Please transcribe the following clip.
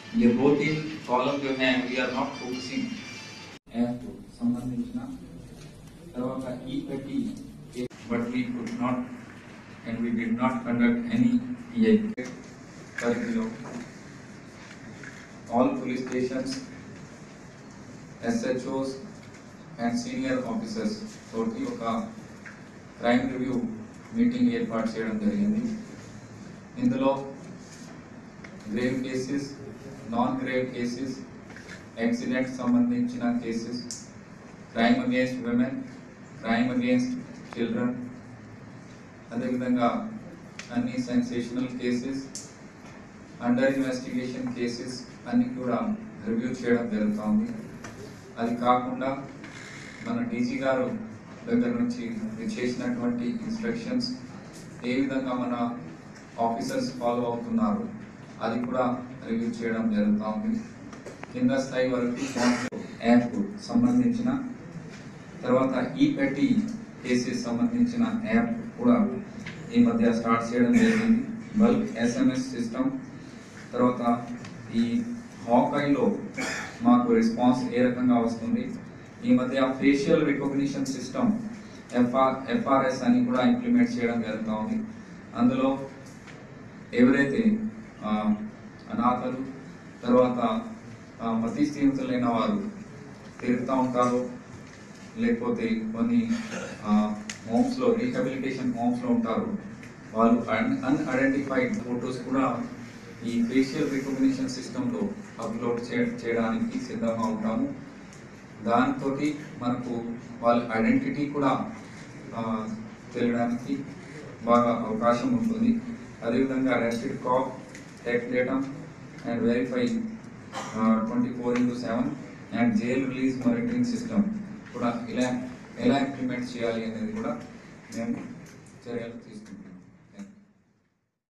ये दो तीन कॉलम जो है we are not focusing app సంబంధించిన తర్వాత ఈ పెట్టి but we could not and we did not conduct any ఈఐ పరిధిలో all police stations SHOs and senior officers తోటి ఒక క్రైమ్ రివ్యూ మీటింగ్ ఏర్పాటు చేయడం జరిగింది ఇందులో grave cases non grave cases accident సంబంధించిన cases crime against women crime against children అదేవిధంగా అన్ని sensational cases under investigation cases అన్ని కూడా రివ్యూ చేయడం జరుగుతోంది అది కాకుండా మన డీజీ గారు దగ్గర నుంచి చేసినటువంటి ఇన్స్ట్రక్షన్స్ ఏ విధంగా మన ఆఫీసర్స్ ఫాలో అవుతున్నారు అది కూడా రివ్యూ చేయడం జరుగుతూ ఉంది కింద స్థాయి వరకు యాప్ సంబంధించిన తర్వాత ఈ పెట్టి కేసెస్ సంబంధించిన యాప్ కూడా ఈ మధ్య స్టార్ట్ చేయడం జరిగింది బల్క్ ఎస్ఎంఎస్ సిస్టమ్ తర్వాత ఈ హాకాయిలో మాకు రెస్పాన్స్ ఏ రకంగా వస్తుంది ఈ మధ్య facial recognition system FR FRS అని కూడా ఇంప్లిమెంట్ చేయడం జరుగుతూ ఉంది అందులో ఎవరైతే ఆ, అనాథలు తర్వాత ఆ, మతి స్థితిలైన వారు తిరుగుతూ ఉంటారో లేకపోతే కొన్ని హోమ్స్లో రీహాబిలిటేషన్ హోమ్స్లో ఉంటారు వాళ్ళు అన్ఐడెంటిఫైడ్ ఫొటోస్ కూడా ఈ ఫేషియల్ రికగ్నిషన్ సిస్టంలో అప్లోడ్ చేయడానికి సిద్ధంగా ఉంటాము దాంతో మనకు వాళ్ళ ఐడెంటిటీ కూడా ఆ, తెలియడానికి బాగా అవకాశం ఉంటుంది అదేవిధంగా arrested cop tech data and verify twenty four into seven and jail release monitoring system కూడా ఇలా ఎలా ఇంప్లిమెంట్ చేయాలి అనేది కూడా మేము చర్యలు తీసుకుంటాం